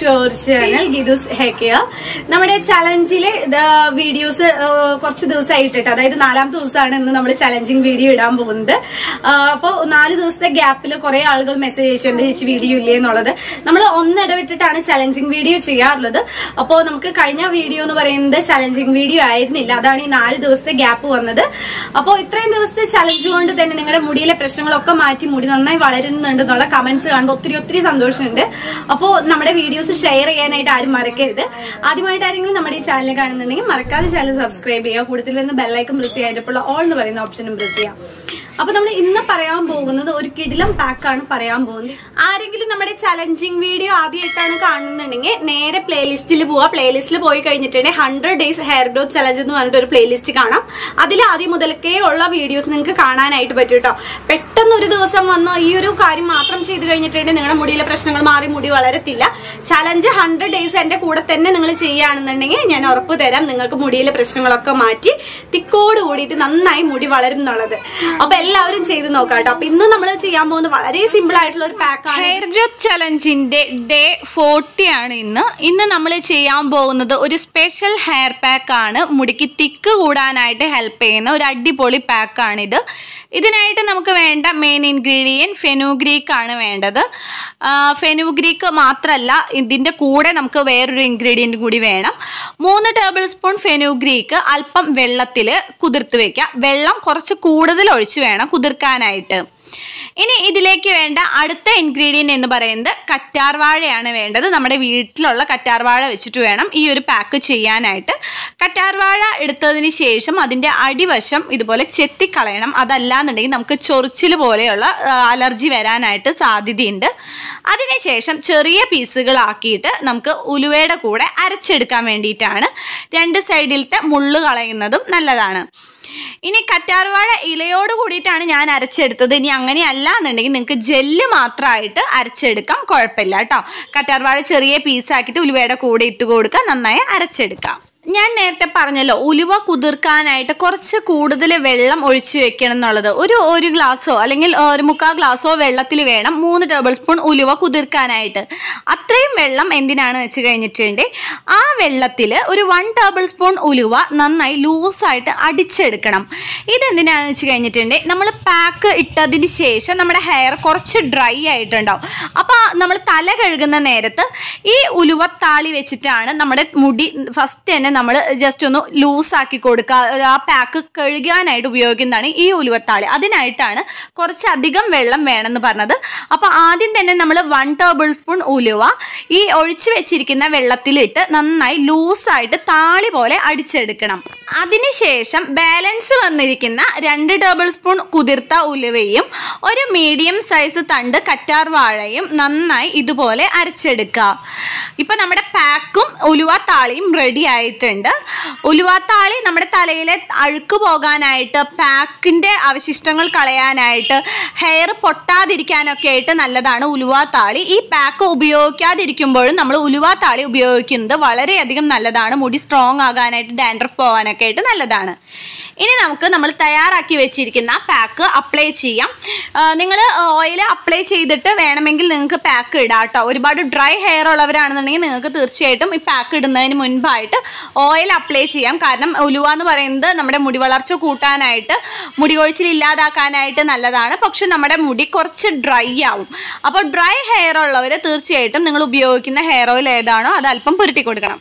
to our channel ഗീതൂസ് ഹെക്കർ നമ്മുടെ ചലഞ്ചിലെ വീഡിയോസ് കുറച്ച് ദിവസമായിട്ട് അതായത് നാലാമത്തെ ദിവസമാണ് ഇന്ന് നമ്മൾ ചലഞ്ചിങ് വീഡിയോ ഇടാൻ പോകുന്നത് അപ്പോൾ നാല് ദിവസത്തെ ഗ്യാപ്പിൽ കുറെ ആളുകൾ മെസ്സേജ് അയച്ചിട്ടുണ്ട് ചേച്ചി വീഡിയോ ഇല്ലേ എന്നുള്ളത് നമ്മൾ ഒന്നിടവിട്ടിട്ടാണ് ചലഞ്ചിങ് വീഡിയോ ചെയ്യാറുള്ളത് അപ്പോൾ നമുക്ക് കഴിഞ്ഞ വീഡിയോ എന്ന് പറയുന്നത് ചലഞ്ചിങ് വീഡിയോ ആയിരുന്നില്ല അതാണ് ഈ നാല് ദിവസത്തെ ഗ്യാപ്പ് വന്നത് അപ്പോൾ ഇത്രയും ദിവസത്തെ ചലഞ്ച് കൊണ്ട് തന്നെ നിങ്ങളുടെ മുടിയിലെ പ്രശ്നങ്ങളൊക്കെ മാറ്റി മുടി നന്നായി വളരുന്നുണ്ട് എന്നുള്ള കമന്റ്സ് കാണുമ്പോൾ ഒത്തിരി ഒത്തിരി സന്തോഷമുണ്ട് അപ്പോൾ നമ്മുടെ വീഡിയോസ് ഷെയർ ചെയ്യാനായിട്ട് ആരും മറക്കരുത് ആദ്യമായിട്ട് ആരെങ്കിലും നമ്മുടെ ഈ ചാനൽ കാണുന്നുണ്ടെങ്കിൽ മറക്കാതെ ചാനൽ സബ്സ്ക്രൈബ് ചെയ്യുക കൂടുതൽ വരുന്ന ബെല്ലൈക്കൺ പ്രസ് ചെയ്യുക അതിൻ്റെ ഒപ്പം ഓൾ എന്ന് പറയുന്ന ഓപ്ഷനും പ്രസ് ചെയ്യാം അപ്പൊ നമ്മൾ ഇന്ന് പറയാൻ പോകുന്നത് ഒരു കിടിലം പാക്കാണ് പറയാൻ പോകുന്നത് ആരെങ്കിലും നമ്മുടെ ചലഞ്ചിങ് വീഡിയോ ആദ്യമായിട്ടാണ് കാണുന്നുണ്ടെങ്കിൽ നേരെ പ്ലേലിസ്റ്റിൽ പോവാ പ്ലേലിസ്റ്റിൽ പോയി കഴിഞ്ഞിട്ടുണ്ടെങ്കിൽ hundred days hair growth challenge എന്ന് പറഞ്ഞിട്ട് ഒരു പ്ലേലിസ്റ്റ് കാണാം അതിൽ ആദ്യം മുതലൊക്കെ ഉള്ള വീഡിയോസ് നിങ്ങൾക്ക് കാണാനായിട്ട് പറ്റും കേട്ടോ പെട്ടെന്ന് ഒരു ദിവസം വന്ന് ഈ ഒരു കാര്യം മാത്രം ചെയ്ത് കഴിഞ്ഞിട്ടുണ്ടെങ്കിൽ നിങ്ങളുടെ മുടിയിലെ പ്രശ്നങ്ങൾ മാറി മുടി വളരത്തില്ല ചലഞ്ച് ഹൺഡ്രഡ് ഡേയ്സ് എന്റെ കൂടെ തന്നെ നിങ്ങൾ ചെയ്യുകയാണെന്നുണ്ടെങ്കിൽ ഞാൻ ഉറപ്പ് തരാം നിങ്ങൾക്ക് മുടിയിലെ പ്രശ്നങ്ങളൊക്കെ മാറ്റി തിക്കോട് കൂടിയിട്ട് നന്നായി മുടി വളരും എന്നുള്ളത് അപ്പൊ എല്ലാവരും ചെയ്ത് നോക്കാം കേട്ടോ അപ്പൊ ഇന്ന് നമ്മൾ ചെയ്യാൻ പോകുന്നത് വളരെ സിമ്പിൾ ആയിട്ടുള്ള ഒരു പാക്കാണ് ഹെയർ ഗ്രോത്ത് ചലഞ്ചിന്റെ ഡേ ഫോർട്ടി ആണ് ഇന്ന് ഇന്ന് നമ്മൾ ചെയ്യാൻ പോകുന്നത് ഒരു സ്പെഷ്യൽ ഹെയർ പാക്ക് ആണ് മുടിക്ക് തിക്ക് കൂടാനായിട്ട് ഹെൽപ്പ് ചെയ്യുന്ന ഒരു അടിപൊളി പാക്കാണിത് ഇതിനായിട്ട് നമുക്ക് വേണ്ട മെയിൻ ഇൻഗ്രീഡിയൻറ്റ് ഫെനുഗ്രീക്ക് ആണ് വേണ്ടത് ഫെനുഗ്രീക്ക് മാത്രമല്ല ഇതിൻ്റെ കൂടെ നമുക്ക് വേറൊരു ഇൻഗ്രീഡിയൻറ്റ് കൂടി വേണം മൂന്ന് ടേബിൾ സ്പൂൺ ഫെനുഗ്രീക്ക് അല്പം വെള്ളത്തിൽ കുതിർത്ത് വെക്കുക വെള്ളം കുറച്ച് കൂടുതൽ ഒഴിച്ച് വേണം കുതിർക്കാനായിട്ട് ഇനി ഇതിലേക്ക് വേണ്ട അടുത്ത ഇൻഗ്രീഡിയൻറ്റ് എന്ന് പറയുന്നത് കറ്റാർവാഴയാണ് വേണ്ടത് നമ്മുടെ വീട്ടിലുള്ള കറ്റാർവാഴ വെച്ചിട്ട് വേണം ഈ ഒരു പാക്ക് ചെയ്യാനായിട്ട് കറ്റാർവാഴ എടുത്തതിന് ശേഷം അതിൻ്റെ അടിവശം ഇതുപോലെ ചെത്തിക്കളയണം അതല്ലാന്നുണ്ടെങ്കിൽ നമുക്ക് ചൊറിച്ചിൽ പോലെയുള്ള ആ, അലർജി വരാനായിട്ട് സാധ്യതയുണ്ട് അതിനുശേഷം ചെറിയ പീസുകളാക്കിയിട്ട് നമുക്ക് ഉലുവയുടെ കൂടെ അരച്ചെടുക്കാൻ വേണ്ടിയിട്ടാണ് രണ്ട് സൈഡിലത്തെ മുള്ള് കളയുന്നതും നല്ലതാണ് ഇനി കറ്റാർവാഴ ഇലയോട് കൂടിയിട്ടാണ് ഞാൻ അരച്ചെടുത്തത് ഇനി അങ്ങനെയല്ല എന്നുണ്ടെങ്കിൽ നിങ്ങൾക്ക് ജെല്ല് മാത്രമായിട്ട് അരച്ചെടുക്കാം കുഴപ്പമില്ല കേട്ടോ കറ്റാർവാഴ ചെറിയ പീസാക്കിയിട്ട് ഉലുവയുടെ കൂടെ ഇട്ട് കൊടുക്കുക നന്നായി അരച്ചെടുക്കാം ഞാൻ നേരത്തെ പറഞ്ഞല്ലോ ഉലുവ കുതിർക്കാനായിട്ട് കുറച്ച് കൂടുതൽ വെള്ളം ഒഴിച്ചു വെക്കണം എന്നുള്ളത് ഒരു ഒരു ഗ്ലാസ്സോ അല്ലെങ്കിൽ ഒരു മുക്കാൽ ഗ്ലാസ്സോ വെള്ളത്തിൽ വേണം മൂന്ന് ടേബിൾ സ്പൂൺ ഉലുവ കുതിർക്കാനായിട്ട് അത്രയും വെള്ളം എന്തിനാണെന്ന് വെച്ച് കഴിഞ്ഞിട്ടുണ്ടെങ്കിൽ ആ വെള്ളത്തിൽ ഒരു വൺ ടേബിൾ സ്പൂൺ ഉലുവ നന്നായി ലൂസായിട്ട് അടിച്ചെടുക്കണം ഇതെന്തിനാണെന്ന് വെച്ച് കഴിഞ്ഞിട്ടുണ്ടെങ്കിൽ നമ്മൾ പാക്ക് ഇട്ടതിന് ശേഷം നമ്മുടെ ഹെയർ കുറച്ച് ഡ്രൈ ആയിട്ടുണ്ടാവും അപ്പോൾ നമ്മൾ തല കഴുകുന്ന നേരത്ത് ഈ ഉലുവത്താളി വെച്ചിട്ടാണ് നമ്മുടെ മുടി ഫസ്റ്റ് തന്നെ നമ്മൾ ജസ്റ്റ് ഒന്ന് ലൂസാക്കി കൊടുക്കുക ആ പാക്ക് കഴുകാനായിട്ട് ഉപയോഗിക്കുന്നതാണ് ഈ ഉലുവത്താളി അതിനായിട്ടാണ് കുറച്ചധികം വെള്ളം വേണമെന്ന് പറഞ്ഞത് അപ്പോൾ ആദ്യം തന്നെ നമ്മൾ വൺ ടേബിൾ സ്പൂൺ ഉലുവ ഈ ഒഴിച്ചു വെച്ചിരിക്കുന്ന വെള്ളത്തിലിട്ട് നന്നായി ലൂസായിട്ട് താളി പോലെ അടിച്ചെടുക്കണം അതിനുശേഷം ബാലൻസ് വന്നിരിക്കുന്ന രണ്ട് ടേബിൾ സ്പൂൺ കുതിർത്ത ഉലുവയും ഒരു മീഡിയം സൈസ് തണ്ട് കറ്റാർ വാഴയും നന്നായി ഇതുപോലെ അരച്ചെടുക്കുക ഇപ്പൊ നമ്മുടെ പാക്കും ഉലുവാത്താളിയും റെഡി ആയിട്ടുണ്ട് ഉലുവാത്താളി നമ്മുടെ തലയിലെ അഴുക്ക് പോകാനായിട്ട് പാക്കിന്റെ അവശിഷ്ടങ്ങൾ കളയാനായിട്ട് ഹെയർ പൊട്ടാതിരിക്കാനൊക്കെ ആയിട്ട് നല്ലതാണ് ഉലുവാത്താളി ഈ പാക്ക് ഉപയോഗിക്കാതിരിക്കുമ്പോഴും നമ്മൾ ഉലുവാത്താളി ഉപയോഗിക്കുന്നത് വളരെയധികം നല്ലതാണ് മുടി സ്ട്രോങ് ആകാനായിട്ട് ഡാൻഡ്രഫ് പോകാനൊക്കെ ആയിട്ട് നല്ലതാണ് ഇനി നമുക്ക് നമ്മൾ തയ്യാറാക്കി വെച്ചിരിക്കുന്ന പാക്ക് അപ്ലൈ ചെയ്യാം നിങ്ങൾ ഓയിൽ അപ്ലൈ ചെയ്തിട്ട് വേണമെങ്കിൽ നിങ്ങൾക്ക് പാക്ക് ഇടാം കേട്ടോ ഒരുപാട് ഡ്രൈ ഹെയർ ഉള്ളവരാണെന്നുണ്ടെങ്കിൽ നിങ്ങൾക്ക് തീർച്ചയായിട്ടും ഈ പാക്ക് ഇടുന്നതിന് മുൻപായിട്ട് ഓയിൽ അപ്ലൈ ചെയ്യാം കാരണം ഉലുവ എന്ന് പറയുന്നത് നമ്മുടെ മുടി വളർച്ച കൂട്ടാനായിട്ട് മുടി കൊഴിച്ചിൽ ഇല്ലാതാക്കാനായിട്ട് നല്ലതാണ് പക്ഷെ നമ്മുടെ മുടി കുറച്ച് ഡ്രൈ ആവും അപ്പോൾ ഡ്രൈ ഹെയർ ഉള്ളവർ തീർച്ചയായിട്ടും നിങ്ങൾ ഉപയോഗിക്കുന്ന ഹെയർ ഓയിൽ ഏതാണോ അത് അല്പം പുരട്ടി കൊടുക്കണം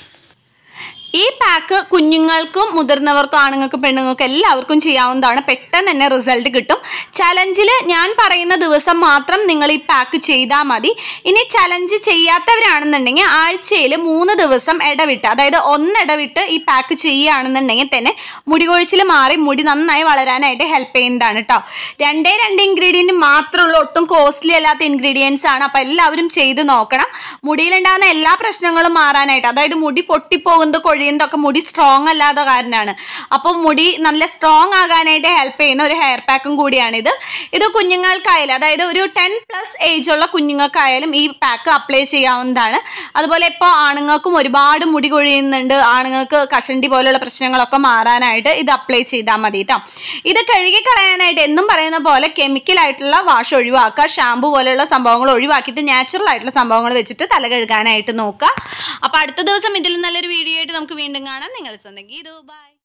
ഈ പാക്ക് കുഞ്ഞുങ്ങൾക്കും മുതിർന്നവർക്കും ആണുങ്ങൾക്കും പെണ്ണുങ്ങൾക്കും എല്ലാവർക്കും ചെയ്യാവുന്നതാണ് പെട്ടെന്ന് തന്നെ റിസൾട്ട് കിട്ടും ചലഞ്ചിൽ ഞാൻ പറയുന്ന ദിവസം മാത്രം നിങ്ങൾ ഈ പാക്ക് ചെയ്താൽ മതി ഇനി ചലഞ്ച് ചെയ്യാത്തവരാണെന്നുണ്ടെങ്കിൽ ആഴ്ചയിൽ മൂന്ന് ദിവസം ഇടവിട്ട് അതായത് ഒന്നിടവിട്ട് ഈ പാക്ക് ചെയ്യുകയാണെന്നുണ്ടെങ്കിൽ തന്നെ മുടി കൊഴിച്ചിൽ മാറി മുടി നന്നായി വളരാനായിട്ട് ഹെൽപ്പ് ചെയ്യുന്നതാണ് കേട്ടോ രണ്ടേ രണ്ട് ഇൻഗ്രീഡിയൻറ്റ് മാത്രമുള്ള ഒട്ടും കോസ്റ്റ്ലി അല്ലാത്ത ഇൻഗ്രീഡിയൻസ് ആണ് അപ്പോൾ എല്ലാവരും ചെയ്ത് നോക്കണം മുടിയിലുണ്ടാകുന്ന എല്ലാ പ്രശ്നങ്ങളും മാറാനായിട്ട് അതായത് മുടി പൊട്ടിപ്പോകുന്നത് കൊഴിയുന്നതൊക്കെ മുടി സ്ട്രോങ് അല്ലാത്ത കാരണമാണ് അപ്പോൾ മുടി നല്ല സ്ട്രോങ് ആകാനായിട്ട് ഹെൽപ്പ് ചെയ്യുന്ന ഒരു ഹെയർ പാക്കും കൂടിയാണിത് ഇത് കുഞ്ഞുങ്ങൾക്കായാലും അതായത് ഒരു ടെൻ പ്ലസ് ഏജ് ഉള്ള കുഞ്ഞുങ്ങൾക്കായാലും ഈ പാക്ക് അപ്ലൈ ചെയ്യാവുന്നതാണ് അതുപോലെ ഇപ്പോൾ ആണുങ്ങൾക്കും ഒരുപാട് മുടി കൊഴിയുന്നുണ്ട് ആണുങ്ങൾക്ക് കഷണ്ടി പോലുള്ള പ്രശ്നങ്ങളൊക്കെ മാറാനായിട്ട് ഇത് അപ്ലൈ ചെയ്താൽ മതി കേട്ടോ ഇത് കഴുകി കളയാനായിട്ട് എന്നും പറയുന്ന പോലെ കെമിക്കൽ ആയിട്ടുള്ള വാഷ് ഒഴിവാക്കുക ഷാമ്പു പോലെയുള്ള സംഭവങ്ങൾ ഒഴിവാക്കിയിട്ട് നാച്ചുറൽ ആയിട്ടുള്ള സംഭവങ്ങൾ വെച്ചിട്ട് തല കഴുകാനായിട്ട് നോക്കുക അപ്പോൾ അടുത്ത ദിവസം ഇതിൽ നല്ലൊരു വീഡിയോ ആയിട്ട് നമുക്ക് വീണ്ടും കാണാം നിങ്ങൾ സ്വന്തം ഗീതു ബൈ